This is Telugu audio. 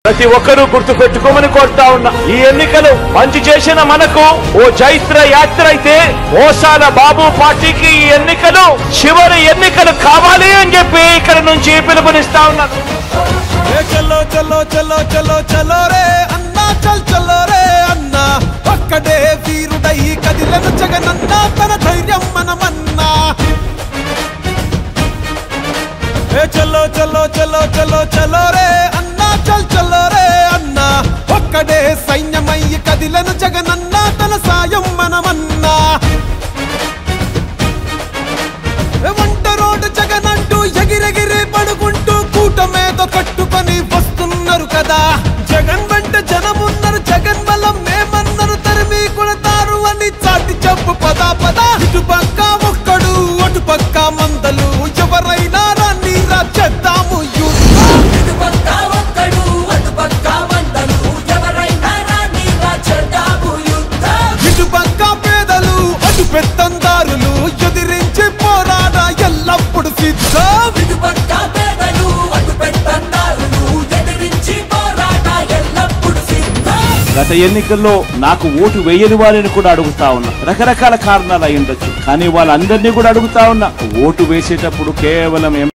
ప్రతి ఒక్కరూ గుర్తు పెట్టుకోమని కోరుతా ఉన్నా ఈ ఎన్నికలు మంచి చేసిన మనకు ఓ చైత్ర యాత్ర అయితే మోసాల బాబు పార్టీకి ఈ ఎన్నికలు చివరి ఎన్నికలు కావాలి అని చెప్పి ఇక్కడ నుంచి పిలుపునిస్తా ఉన్నాను ఏ చలో చలో చలో చలో చలో రే అన్నా చల్ చలో రే అన్నా ఒక్కడే వీరుడై కదిలను జగనన్నా తన ధైర్యం మనమన్నా ఏ చలో చలో చలో చలో చలో రే అన్నా చల్ చలో రే అన్నా ఒక్కడే సైన్యమై కదిలను జగనన్నా తన సాయం మనమన్నా వంట రోడ్డు జగనంటూ ఎగిరెగిరి పడుకుంటూ కూటమేదో కట్టుకొని వస్తున్నారు కదా జగన్ వెంట జనమున్నారు జగన్ బలం మేమన్నారు తరిమి కొడతారు అని చాటి చెప్పు పద పద ఇటు పక్క ఒక్కడు అటు పక్క మందలు ఎవరైనా రాని రా చేద్దాము యుద్ధం. ఇటు పక్క ఒక్కడు అటు పక్క వందలు ఎవరైనా రాని రాచేద్దాము యుద్ధం ఇటు పక్క పేదలు అటు పెత్తందారులు ఎదిరించి పోరాడ ఎల్లప్పుడు సిద్ధం ఇటు పక్క పేదలు అటు పెట్టందారులు ఎదిరించి పోరాట ఎల్లప్పుడు సిద్ధం గత ఎన్నికల్లో నాకు ఓటు వేయని వారిని కూడా అడుగుతా ఉన్నా రకరకాల కారణాలు అయి ఉండొచ్చు కానీ వాళ్ళందరినీ కూడా అడుగుతా ఉన్నా ఓటు వేసేటప్పుడు కేవలం